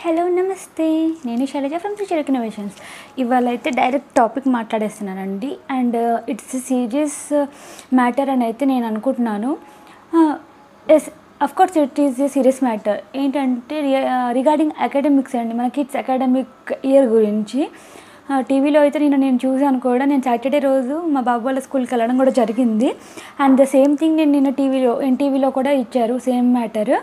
hello నమస్తే నేను Shailaja from future innovations ఇవాళ అయితే డైరెక్ట్ టాపిక్ మాట్లాడేస్తున్నానండి అండ్ ఇట్స్ సీరియస్ మ్యాటర్ అని అయితే నేను అనుకుంటున్నాను yes of course it is a serious matter ఏంటంటే రిగార్డింగ్ అకాడమిక్స్ అండి మన కిడ్స్ అకాడమిక్ ఇయర్ గురించి టీవీలో అయితే నేను నేను చూసాను కూడా నేను సాటర్డే రోజు మా బాబు వాళ్ళ స్కూల్కి వెళ్ళడం కూడా జరిగింది అండ్ ద సేమ్ థింగ్ నేను నిన్న టీవీలో ఎన్టీవీలో కూడా ఇచ్చారు సేమ్ మ్యాటర్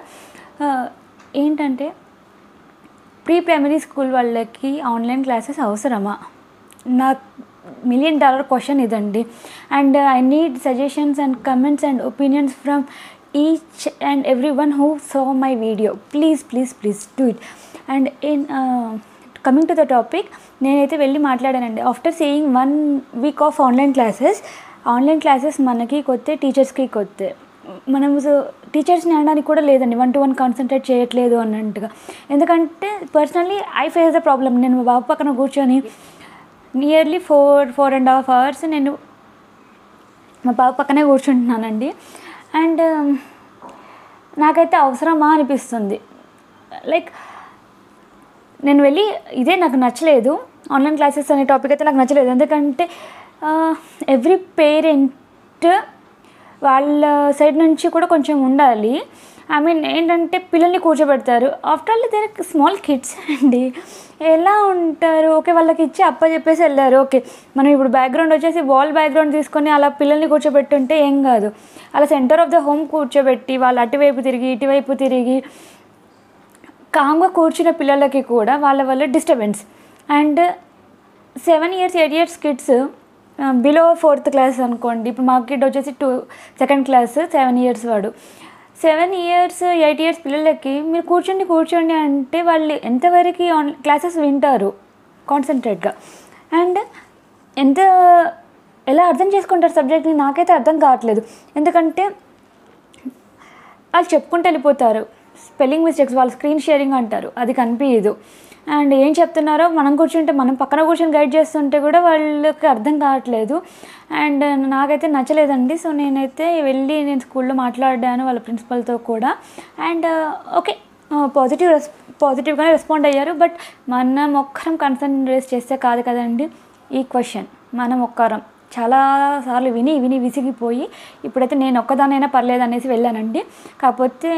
ఏంటంటే ప్రీ ప్రైమరీ స్కూల్ వాళ్ళకి ఆన్లైన్ క్లాసెస్ అవసరమా నా మిలియన్ డాలర్ క్వశ్చన్ ఇదండి and I need suggestions and comments and opinions from each and every one who so my video please please please do it and in coming to the topic నేనైతే వెళ్ళి మాట్లాడానండి after saying one week of online classes online classes మనకి కొత్త టీచర్స్కి కొత్త మనం టీచర్స్ని అనడానికి కూడా లేదండి వన్ టు వన్ కాన్సన్ట్రేట్ చేయట్లేదు అన్నట్టుగా ఎందుకంటే personally I face the problem నేను మా బాబు పక్కన కూర్చొని nearly four four and half hours నేను మా బాబు పక్కనే కూర్చుంటున్నానండి అండ్ నాకైతే అవసరమా అనిపిస్తుంది లైక్ నేను వెళ్ళి ఇదే నాకు నచ్చలేదు ఆన్లైన్ క్లాసెస్ అనే టాపిక్ అయితే నాకు నచ్చలేదు ఎందుకంటే ఎవ్రీ పేరెంట్ వాళ్ళ సైడ్ నుంచి కూడా కొంచెం ఉండాలి ఐ మీన్ ఏంటంటే పిల్లల్ని కూర్చోబెడతారు after all they're small kids అండి ఎలా ఉంటారు ఓకే వాళ్ళకి ఇచ్చి అప్ప చెప్పేసి వెళ్ళారు ఓకే మనం ఇప్పుడు బ్యాక్గ్రౌండ్ వచ్చేసి వాల్ బ్యాక్గ్రౌండ్ తీసుకొని అలా పిల్లల్ని కూర్చోబెట్టుంటే ఏం కాదు అలా సెంటర్ ఆఫ్ ద హోమ్ కూర్చోబెట్టి వాళ్ళు అటువైపు తిరిగి ఇటువైపు తిరిగి కామ్గా కూర్చున్న పిల్లలకి కూడా వాళ్ళ వల్ల disturbance and seven years eight years kids below fourth class అనుకోండి ఇప్పుడు మా కిడ్ వచ్చేసి two second class seven years వాడు సెవెన్ ఇయర్స్ ఎయిట్ ఇయర్స్ పిల్లలకి మీరు కూర్చోండి కూర్చోండి అంటే వాళ్ళు ఎంతవరకు ఆన్ క్లాసెస్ వింటారు కాన్సన్ట్రేట్గా అండ్ ఎంత ఎలా అర్థం చేసుకుంటారు సబ్జెక్ట్ని నాకైతే అర్థం కావట్లేదు ఎందుకంటే వాళ్ళు చెప్పుకుంటూ వెళ్ళిపోతారు స్పెల్లింగ్ మిస్టేక్స్ వాళ్ళు స్క్రీన్ షేరింగ్ అంటారు అది కనిపించదు అండ్ ఏం చెప్తున్నారో మనం కూర్చుంటే మనం పక్కన కూర్చొని గైడ్ చేస్తుంటే కూడా వాళ్ళకి అర్థం కావట్లేదు అండ్ నాకైతే నచ్చలేదండి సో నేనైతే వెళ్ళి నేను స్కూల్లో మాట్లాడాను వాళ్ళ ప్రిన్సిపల్తో కూడా అండ్ ఓకే పాజిటివ్ రెస్ పాజిటివ్గానే రెస్పాండ్ అయ్యారు బట్ మనం ఒక్కరం కన్సర్న్ రేస్ చేస్తే కాదు కదండి ఈ క్వశ్చన్ మనం ఒక్కరం చాలాసార్లు విని విని విసిగిపోయి ఇప్పుడైతే నేను ఒక్కదానైనా పర్లేదు అనేసి వెళ్ళానండి కాకపోతే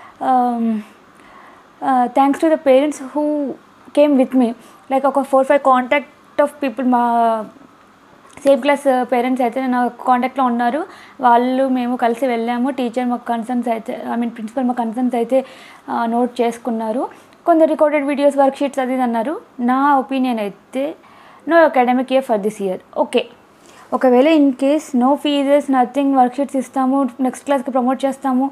thanks to the parents who came with me like ఒక four five contact of people మా సేమ్ క్లాస్ పేరెంట్స్ అయితే నా కాంటాక్ట్లో ఉన్నారు వాళ్ళు మేము కలిసి వెళ్ళాము టీచర్ మా కన్సర్న్స్ అయితే ఐ మీన్ ప్రిన్సిపల్ మా కన్సర్న్స్ అయితే నోట్ చేసుకున్నారు కొందరు రికార్డెడ్ వీడియోస్ వర్క్ షీట్స్ అది ఇది అన్నారు నా ఒపీనియన్ అయితే no academic year for this year okay ఒకవేళ in case no fees nothing worksheets ఇస్తాము నెక్స్ట్ క్లాస్కి ప్రమోట్ చేస్తాము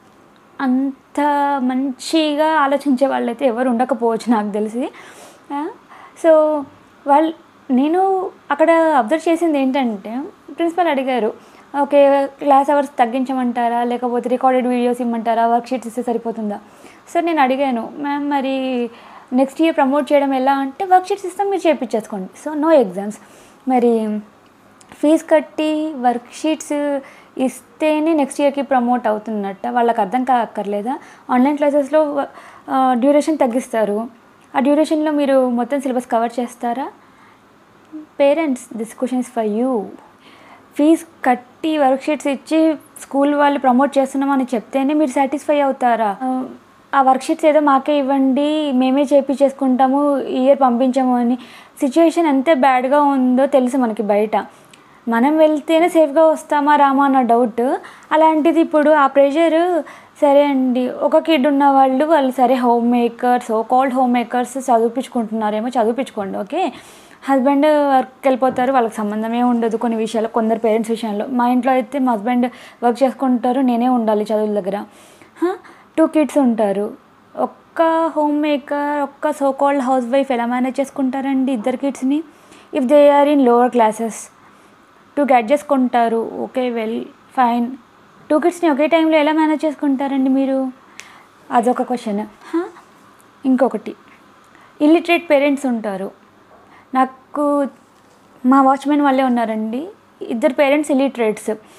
అంత మంచిగా ఆలోచించే వాళ్ళైతే ఎవరు ఉండకపోవచ్చు నాకు తెలిసి సో వాళ్ళు నేను అక్కడ అబ్జర్వ్ చేసింది ఏంటంటే ప్రిన్సిపల్ అడిగారు ఓకే క్లాస్ అవర్స్ తగ్గించమంటారా లేకపోతే రికార్డెడ్ వీడియోస్ ఇమ్మంటారా వర్క్ షీట్స్ ఇస్తే సరిపోతుందా సార్ నేను అడిగాను మ్యామ్ మరి నెక్స్ట్ ఇయర్ ప్రమోట్ చేయడం ఎలా అంటే వర్క్ షీట్స్ ఇస్తాం మీరు చేయించేసుకోండి సో నో ఎగ్జామ్స్ మరి ఫీజు కట్టి వర్క్ షీట్స్ ఇస్తేనే నెక్స్ట్ ఇయర్కి ప్రమోట్ అవుతున్నట్ట వాళ్ళకి అర్థం కాక్కర్లేదా ఆన్లైన్ క్లాసెస్లో డ్యూరేషన్ తగ్గిస్తారు ఆ డ్యూరేషన్లో మీరు మొత్తం సిలబస్ కవర్ చేస్తారా parents this question is for you fees కట్టి వర్క్ షీట్స్ ఇచ్చి స్కూల్ వాళ్ళు ప్రమోట్ చేస్తున్నామని చెప్తేనే మీరు సాటిస్ఫై అవుతారా ఆ వర్క్ షీట్స్ ఏదో మాకే ఇవ్వండి మేమే చేపించేసుకుంటాము ఇయర్ పంపించాము అని సిచ్యువేషన్ ఎంత బ్యాడ్గా ఉందో తెలుసు మనకి బయట మనం వెళ్తేనే సేఫ్గా వస్తామా రామా అన్న డౌట్ అలాంటిది ఇప్పుడు ఆ ప్రెషర్ సరే అండి ఒక కిడ్ ఉన్న వాళ్ళు వాళ్ళు సరే homemakers oh called homemakers చదివించుకుంటున్నారేమో చదివించుకోండి ఓకే హస్బెండ్ వర్క్కి వెళ్ళిపోతారు వాళ్ళకి సంబంధమే ఉండదు కొన్ని విషయాలు కొందరు పేరెంట్స్ విషయంలో మా ఇంట్లో అయితే మా హస్బెండ్ వర్క్ చేసుకుంటారు నేనే ఉండాలి చదువుల దగ్గర టూ కిడ్స్ ఉంటారు ఒక్క హోమ్ మేకర్ ఒక్క సో కాల్డ్ హౌస్ వైఫ్ ఎలా మేనేజ్ చేసుకుంటారండి ఇద్దరు కిడ్స్ని if they are in lower classes to get చేసుకుంటారు ఓకే వెల్ ఫైన్ టూ కిడ్స్ని ఒకే టైంలో ఎలా మేనేజ్ చేసుకుంటారండి మీరు అదొక క్వశ్చన్ ఇంకొకటి ఇల్లిటరేట్ పేరెంట్స్ ఉంటారు నాకు మా వాచ్మెన్ వాళ్ళే ఉన్నారండి ఇద్దరు పేరెంట్స్ ఇల్లిటరేట్స్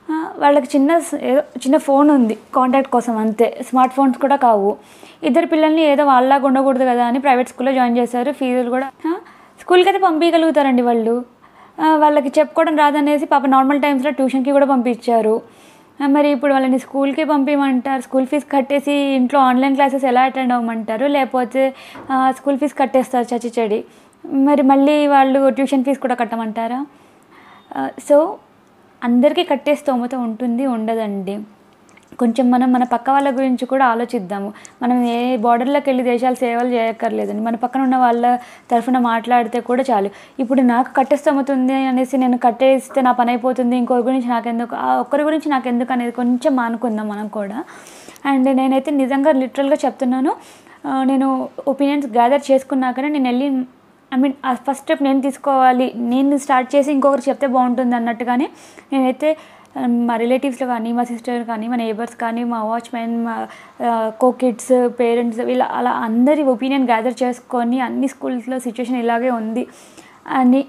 ఆ, వాళ్ళకి చిన్న స- ఏదో చిన్న ఫోన్ ఉంది కాంటాక్ట్ కోసం అంతే స్మార్ట్ ఫోన్స్ కూడా కావు ఇద్దరు పిల్లల్ని ఏదో వాళ్ళలాగా ఉండకూడదు కదా అని ప్రైవేట్ స్కూల్లో జాయిన్ చేశారు ఫీజులు కూడా ఆ, స్కూల్కి అయితే పంపించగలుగుతారండి వాళ్ళు ఆ, వాళ్ళకి చెప్పుకోవడం రాదనేసి పాప నార్మల్ టైమ్స్లో ట్యూషన్కి కూడా పంపించారు ఆ, మరి ఇప్పుడు వాళ్ళని స్కూల్కి పంపించమంటారు స్కూల్ ఫీజు కట్టేసి ఇంట్లో ఆన్లైన్ క్లాసెస్ ఎలా అటెండ్ అవ్వమంటారు లేకపోతే ఆ, స్కూల్ ఫీజు కట్టేస్తారు చచ్చి చెడి మరి మళ్ళీ వాళ్ళు ట్యూషన్ ఫీజు కూడా కట్టమంటారా ఆ, సో అందరికీ కట్టే స్తోమత ఉంటుంది ఉండదండి కొంచెం మనం మన పక్క వాళ్ళ గురించి కూడా ఆలోచిద్దాము మనం ఏ బార్డర్లోకి వెళ్ళి దేశాలు సేవలు చేయక్కర్లేదండి మన పక్కన ఉన్న వాళ్ళ తరఫున మాట్లాడితే కూడా చాలు ఇప్పుడు నాకు కట్టేస్తముతుంది అనేసి నేను కట్టేస్తే నా పని అయిపోతుంది ఇంకొకరి గురించి నాకెందుకు ఆ ఒక్కరి గురించి నాకెందుకు అనేది కొంచెం మానుకుందాం మనం కూడా అండ్ నేనైతే నిజంగా లిటరల్గా చెప్తున్నాను ఆ, నేను ఒపీనియన్స్ గ్యాదర్ చేసుకున్నాకనే నేను వెళ్ళి ఐ మీన్ ఆ ఫస్ట్ స్టెప్ నేను తీసుకోవాలి నేను స్టార్ట్ చేసి ఇంకొకరు చెప్తే బాగుంటుంది అన్నట్టుగానే నేనైతే ఆ, మా రిలేటివ్స్లో కానీ మా సిస్టర్ కానీ మా నేబర్స్ కానీ మా వాచ్మెన్ మా కో కిడ్స్ పేరెంట్స్ వీళ్ళ అలా అందరి ఒపీనియన్ గ్యాదర్ చేసుకొని అన్ని స్కూల్స్లో సిచ్యువేషన్ ఇలాగే ఉంది అని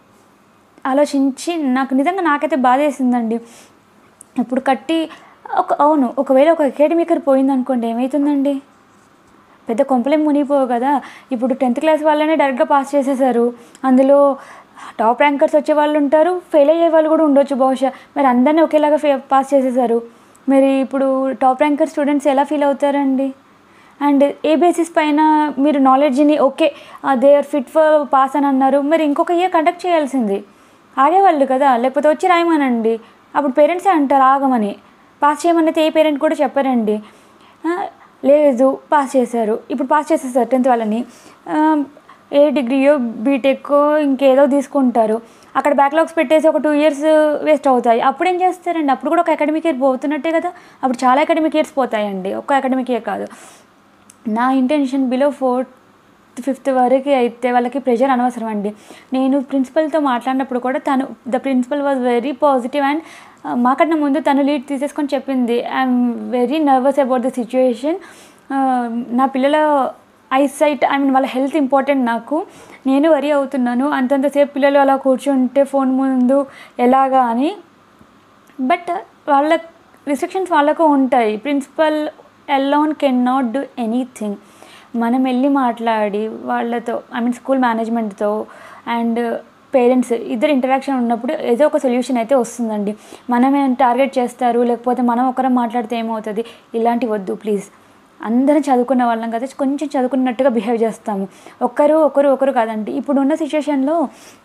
ఆలోచించి నాకు నిజంగా నాకైతే బాధ వేసిందండి ఇప్పుడు కట్టి ఒక అవును ఒకవేళ ఒక అకాడమికర్ పోయిందనుకోండి ఏమవుతుందండి పెద్ద కొంపలేం మునిగిపోవు కదా ఇప్పుడు టెన్త్ క్లాస్ వాళ్ళనే డైరెక్ట్గా పాస్ చేసేసారు అందులో టాప్ ర్యాంకర్స్ వచ్చే వాళ్ళు ఉంటారు ఫెయిల్ అయ్యే వాళ్ళు కూడా ఉండొచ్చు బహుశా మరి అందరినీ ఒకేలాగా ఫే పాస్ చేసేసారు మరి ఇప్పుడు టాప్ ర్యాంకర్ స్టూడెంట్స్ ఎలా ఫీల్ అవుతారండి అండ్ ఏ బేసిస్ పైన మీరు నాలెడ్జ్ని okay they are fit for pass అని అన్నారు మరి ఇంకొక ఇయర్ కండక్ట్ చేయాల్సింది ఆగేవాళ్ళు కదా లేకపోతే వచ్చి రాయమనండి అప్పుడు పేరెంట్సే అంటారు ఆగమని పాస్ చేయమని అయితే ఏ పేరెంట్ కూడా చెప్పారండి ఆ, లేదు పాస్ చేశారు ఇప్పుడు పాస్ చేసేసారు టెన్త్ వాళ్ళని ఆ, ఏ డిగ్రీయో బీటెక్కో ఇంకేదో తీసుకుంటారు అక్కడ బ్యాక్లాగ్స్ పెట్టేసి ఒక టూ ఇయర్స్ వేస్ట్ అవుతాయి అప్పుడు ఏం చేస్తారండి అప్పుడు కూడా ఒక అకాడమిక్ ఇయర్ పోతున్నట్టే కదా అప్పుడు చాలా అకాడమిక్ ఇయర్స్ పోతాయండి ఒక్క అకాడమిక్ ఇయర్ కాదు నా ఇంటెన్షన్ బిలో ఫోర్త్ ఫిఫ్త్ వరకు అయితే వాళ్ళకి ప్రెషర్ అనవసరం అండి నేను ప్రిన్సిపల్తో మాట్లాడినప్పుడు కూడా తను the principal was very positive and మాకన్నా ముందు తను లీడ్ తీసేసుకొని చెప్పింది I'm very nervous about the situation నా పిల్లల ఐసైట్ ఐ మీన్ వాళ్ళ హెల్త్ ఇంపార్టెంట్ నాకు నేను వరీ అవుతున్నాను అంతంతసేపు పిల్లలు అలా కూర్చుంటే ఫోన్ ముందు ఎలాగా అని బట్ వాళ్ళ రిస్ట్రిక్షన్స్ వాళ్ళకు ఉంటాయి principal alone can not do anything మనం వెళ్ళి మాట్లాడి వాళ్ళతో ఐ మీన్ స్కూల్ మేనేజ్మెంట్తో అండ్ పేరెంట్స్ ఇద్దరు ఇంటరాక్షన్ ఉన్నప్పుడు ఏదో ఒక సొల్యూషన్ అయితే వస్తుందండి మనమే టార్గెట్ చేస్తారు లేకపోతే మనం ఒకరం మాట్లాడితే ఏమవుతుంది ఇలాంటి వద్దు ప్లీజ్ అందరం చదువుకున్న వాళ్ళం కదా కొంచెం చదువుకున్నట్టుగా బిహేవ్ చేస్తాము ఒకరు ఒకరు ఒకరు కాదండి ఇప్పుడు ఉన్న సిచ్యువేషన్లో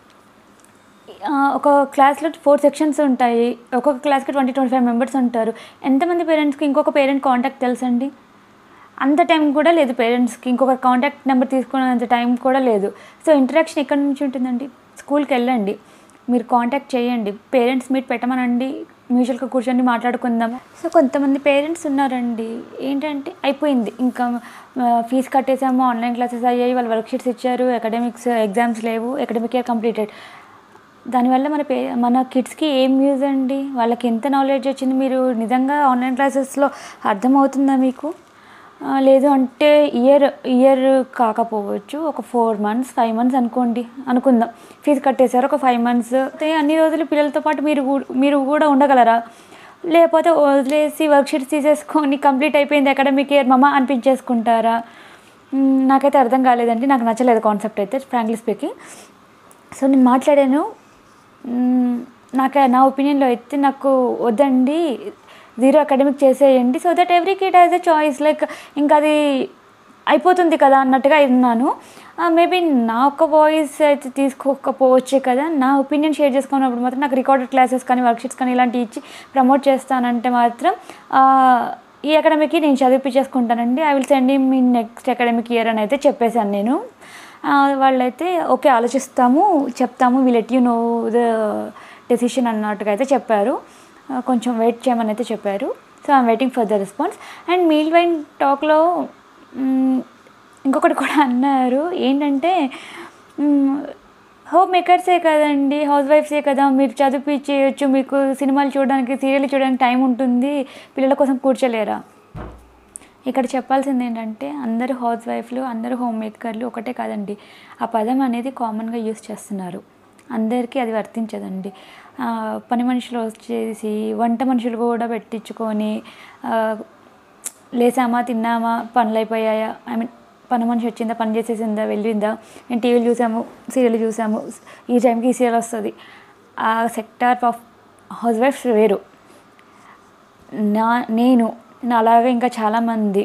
ఆ, ఒక క్లాస్లో ఫోర్ సెక్షన్స్ ఉంటాయి ఒక్కొక్క క్లాస్కి ట్వంటీ ట్వంటీ ఫైవ్ మెంబర్స్ ఉంటారు ఎంతమంది పేరెంట్స్కి ఇంకొక పేరెంట్ కాంటాక్ట్ తెలుసండి అంత టైం కూడా లేదు పేరెంట్స్కి ఇంకొక కాంటాక్ట్ నెంబర్ తీసుకునేంత టైం కూడా లేదు సో ఇంటరాక్షన్ ఎక్కడి నుంచి ఉంటుందండి స్కూల్కి వెళ్ళండి మీరు కాంటాక్ట్ చేయండి పేరెంట్స్ మీట్ పెట్టమనండి మ్యూచువల్గా కూర్చొని మాట్లాడుకుందాం సో కొంతమంది పేరెంట్స్ ఉన్నారండి ఏంటంటే అయిపోయింది ఇంకా ఫీజు కట్టేసాము ఆన్లైన్ క్లాసెస్ అయ్యాయి వాళ్ళు వర్క్ షీట్స్ ఇచ్చారు అకాడమిక్స్ ఎగ్జామ్స్ లేవు అకాడమిక్ ఇయర్ కంప్లీటెడ్ దానివల్ల మన పే మన కిడ్స్కి ఏం యూజ్ అండి వాళ్ళకి ఎంత నాలెడ్జ్ వచ్చింది మీరు నిజంగా ఆన్లైన్ క్లాసెస్లో అర్థమవుతుందా మీకు ఆ, లేదు అంటే ఇయర్ ఇయర్ కాకపోవచ్చు ఒక ఫోర్ మంత్స్ ఫైవ్ మంత్స్ అనుకోండి అనుకుందాం ఫీజు కట్టేశారు ఒక ఫైవ్ మంత్స్ అన్ని రోజులు పిల్లలతో పాటు మీరు కూ- మీరు కూడా ఉండగలరా లేకపోతే వదిలేసి వర్క్షీట్స్ తీసేసుకొని కంప్లీట్ అయిపోయింది అకాడమిక్ ఇయర్ మమ్మ అనిపించేసుకుంటారా మ్, నాకైతే అర్థం కాలేదండి నాకు నచ్చలేదు కాన్సెప్ట్ అయితే ఫ్రాంక్లీ స్పీకింగ్ సో నేను మాట్లాడాను మ్మ్, నాకు నా ఒపీనియన్లో అయితే నాకు వద్దండి జీరో అకాడమిక్ చేసేయండి so that every kid has a choice like ఇంకా అది అయిపోతుంది కదా అన్నట్టుగా ఉన్నాను మేబీ నా ఒక్క వాయిస్ అయితే తీసుకోకపోవచ్చు కదా నా ఒపీనియన్ షేర్ చేసుకున్నప్పుడు మాత్రం నాకు రికార్డెడ్ క్లాసెస్ కానీ వర్క్షీట్స్ కానీ ఇలాంటివి ఇచ్చి ప్రమోట్ చేస్తానంటే మాత్రం ఆ, ఈ అకాడమిక్కి నేను చదివిపించేసుకుంటానండి I will send me next academic year అని అయితే చెప్పేశాను నేను ఆ, వాళ్ళైతే ఓకే ఆలోచిస్తాము చెప్తాము we let you know the decision అన్నట్టుగా అయితే చెప్పారు ఆ, కొంచెం వెయిట్ చేయమని అయితే చెప్పారు so I'm waiting for the response and meanwhile టాక్లో మ్, ఇంకొకటి కూడా అన్నారు ఏంటంటే హోమ్ మేకర్సే కదండి హౌస్ వైఫ్సే కదా మీరు చదివించేయచ్చు మీకు సినిమాలు చూడడానికి సీరియల్ చూడడానికి టైం ఉంటుంది పిల్లల కోసం కూర్చోలేరా ఇక్కడ చెప్పాల్సింది ఏంటంటే అందరూ హౌస్ వైఫ్లు అందరూ హోమ్ మేకర్లు ఒకటే కాదండి ఆ పదం అనేది కామన్గా యూస్ చేస్తున్నారు అందరికీ అది వర్తించదండి ఆ, పని మనుషులు వచ్చేసి వంట మనుషులు కూడా పెట్టించుకొని ఆ, లేసామా తిన్నామా పనులు అయిపోయాయా ఐ మీన్ పని మనిషి వచ్చిందా పని చేసేసిందా వెళ్ళిందా నేను టీవీలు చూసాము సీరియల్ చూసాము ఈ టైంకి ఈ సీరియల్ వస్తుంది ఆ సెక్టార్ ఆఫ్ హౌస్ వైఫ్స్ వేరు నా నేను నా అలాగే ఇంకా చాలామంది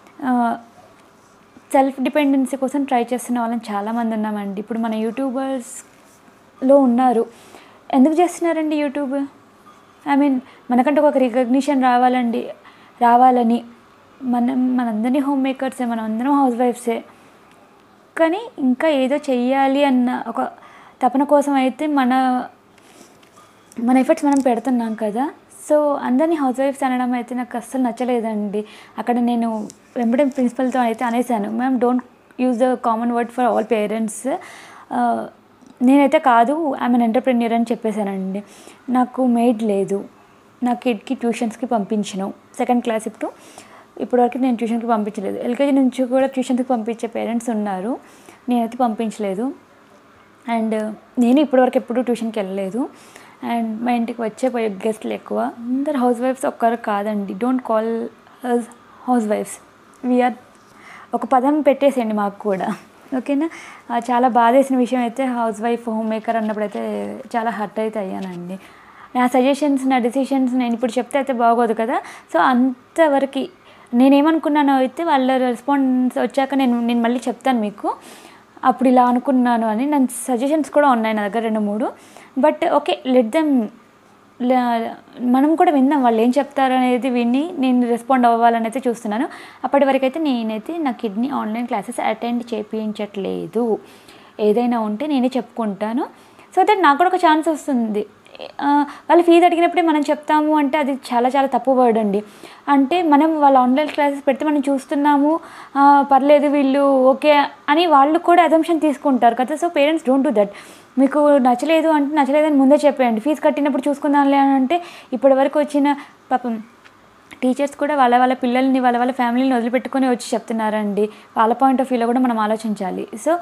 సెల్ఫ్ డిపెండెన్సీ కోసం ట్రై చేస్తున్న వాళ్ళని చాలామంది ఉన్నామండి ఇప్పుడు మన యూట్యూబర్స్లో ఉన్నారు ఎందుకు చేస్తున్నారండి యూట్యూబ్ ఐ మీన్ మనకంటే ఒక రికగ్నిషన్ రావాలండి రావాలని మనం మనందరినీ హోమ్ మేకర్సే మనం అందరం హౌస్ వైఫ్సే కానీ ఇంకా ఏదో చెయ్యాలి అన్న ఒక తపన కోసం అయితే మన మన ఎఫర్ట్స్ మనం పెడుతున్నాం కదా సో అందరినీ హౌస్ వైఫ్స్ అనడం అయితే నాకు అస్సలు నచ్చలేదండి అక్కడ నేను వెంబడే ప్రిన్సిపల్తో అయితే అనేసాను ma'am don't use the common word for all parents నేనైతే కాదు ఐఎమ్ అన్ ఎంటర్ప్రెన్యూర్ అని చెప్పేశానండి నాకు మెయిడ్ లేదు నా కిడ్కి ట్యూషన్స్కి పంపించను సెకండ్ క్లాస్ ఇప్పుడు ఇప్పటివరకు నేను ట్యూషన్కి పంపించలేదు ఎల్కేజీ నుంచి కూడా ట్యూషన్కి పంపించే పేరెంట్స్ ఉన్నారు నేనైతే పంపించలేదు అండ్ నేను ఇప్పటివరకు ఎప్పుడు ట్యూషన్కి వెళ్ళలేదు అండ్ మా ఇంటికి వచ్చే పోయే గెస్ట్లు ఎక్కువ అందరు హౌస్ వైఫ్స్ ఒక్కరు కాదండి డోంట్ కాల్ హౌస్ వైఫ్స్ వీఆర్ ఒక పదం పెట్టేసేయండి మాకు కూడా ఓకేనా ఆ, చాలా బాధేసిన విషయం అయితే హౌస్ వైఫ్ హోమ్ మేకర్ అన్నప్పుడు అయితే చాలా హర్ట్ అయితే అయ్యానండి నా సజెషన్స్ నా డెసిషన్స్ నేను ఇప్పుడు చెప్తే అయితే బాగోదు కదా సో అంతవరకు నేనేమనుకున్నానో అయితే వాళ్ళ రెస్పాన్స్ వచ్చాక నేను నేను మళ్ళీ చెప్తాను మీకు అప్పుడు ఇలా అనుకున్నాను అని నా సజెషన్స్ కూడా ఉన్నాయి నా దగ్గర రెండు మూడు బట్ ఓకే లెట్ దెమ్ మనం కూడా విందాం వాళ్ళు ఏం చెప్తారు అనేది విని నేను రెస్పాండ్ అవ్వాలని అయితే చూస్తున్నాను అప్పటి వరకు అయితే నేనైతే నా కిడ్నీ ఆన్లైన్ క్లాసెస్ అటెండ్ చేయించట్లేదు ఏదైనా ఉంటే నేనే చెప్పుకుంటాను సో దట్ నాకు కూడా ఒక ఛాన్స్ వస్తుంది ఆ, వాళ్ళు ఫీజు అడిగినప్పుడే మనం చెప్తాము అంటే అది చాలా చాలా తప్పు వర్డ్ అండి అంటే మనం వాళ్ళ ఆన్లైన్ క్లాసెస్ పెడితే మనం చూస్తున్నాము ఆ, పర్లేదు వీళ్ళు ఓకే అని వాళ్ళు కూడా అజంప్షన్ తీసుకుంటారు కదా so parents don't do that మీకు నచ్చలేదు అంటే నచ్చలేదని ముందే చెప్పేయండి ఫీజు కట్టినప్పుడు చూసుకుందాంలే అని అంటే ఇప్పటి వరకు వచ్చిన పాపం టీచర్స్ కూడా వాళ్ళ వాళ్ళ పిల్లల్ని వాళ్ళ వాళ్ళ ఫ్యామిలీని వదిలిపెట్టుకొని వచ్చి చెప్తున్నారండి వాళ్ళ పాయింట్ ఆఫ్ వ్యూలో కూడా మనం ఆలోచించాలి సో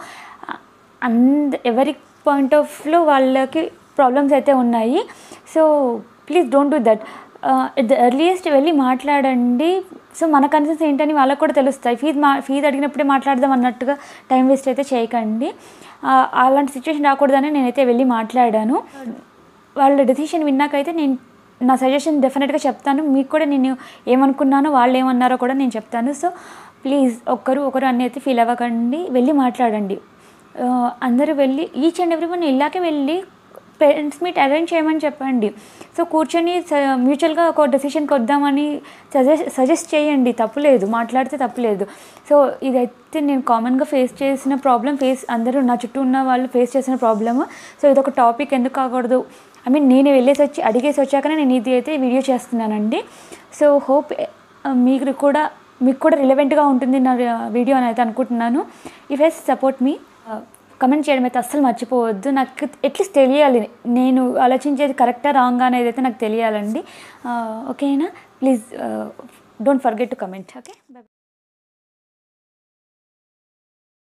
అంద ఎవరి పాయింట్ ఆఫ్లో వాళ్ళకి ప్రాబ్లమ్స్ అయితే ఉన్నాయి so please don't do that at the earliest వెళ్ళి మాట్లాడండి సో మన కన్సర్న్స్ ఏంటని వాళ్ళకి కూడా తెలుస్తాయి ఫీజు మా ఫీజు అడిగినప్పుడే మాట్లాడదాం అన్నట్టుగా టైం వేస్ట్ అయితే చేయకండి ఆ, అలాంటి సిచ్యువేషన్ రాకూడదని నేనైతే వెళ్ళి మాట్లాడాను వాళ్ళ డెసిషన్ విన్నాకైతే నేను నా సజెషన్ డెఫినెట్గా చెప్తాను మీకు కూడా నేను ఏమనుకున్నానో వాళ్ళు ఏమన్నారో కూడా నేను చెప్తాను సో ప్లీజ్ ఒక్కరు ఒకరు అని అయితే ఫీల్ అవ్వకండి వెళ్ళి మాట్లాడండి ఆ, అందరూ వెళ్ళి ఈచ్ అండ్ ఎవ్రీ వన్ ఇలాగే వెళ్ళి పేరెంట్స్ మీట్ అరేంజ్ చేయమని చెప్పండి సో కూర్చొని మ్యూచువల్గా ఒక డెసిషన్కి వద్దామని సజెస్ట్ సజెస్ట్ చేయండి తప్పులేదు మాట్లాడితే తప్పులేదు సో ఇదైతే నేను కామన్గా ఫేస్ చేసిన ప్రాబ్లం ఫేస్ అందరూ నా చుట్టూ ఉన్న వాళ్ళు ఫేస్ చేసిన ప్రాబ్లమ్ సో ఇది ఒక టాపిక్ ఎందుకు కాకూడదు ఐ మీన్ నేను వెళ్ళేసి వచ్చి అడిగేసి వచ్చాకనే నేను ఇది అయితే వీడియో చేస్తున్నానండి సో హోప్ మీకు కూడా మీకు కూడా రిలవెంట్గా ఉంటుంది నా వీడియో అని అయితే అనుకుంటున్నాను ఇఫ్ ఎస్ సపోర్ట్ మీ కమెంట్ చేయడం అయితే అస్సలు మర్చిపోవద్దు నాకు అట్లీస్ట్ తెలియాలి నేను ఆలోచించేది కరెక్టా రాంగా అనేది అయితే నాకు తెలియాలండి ఓకేనా please don't forget to comment okay by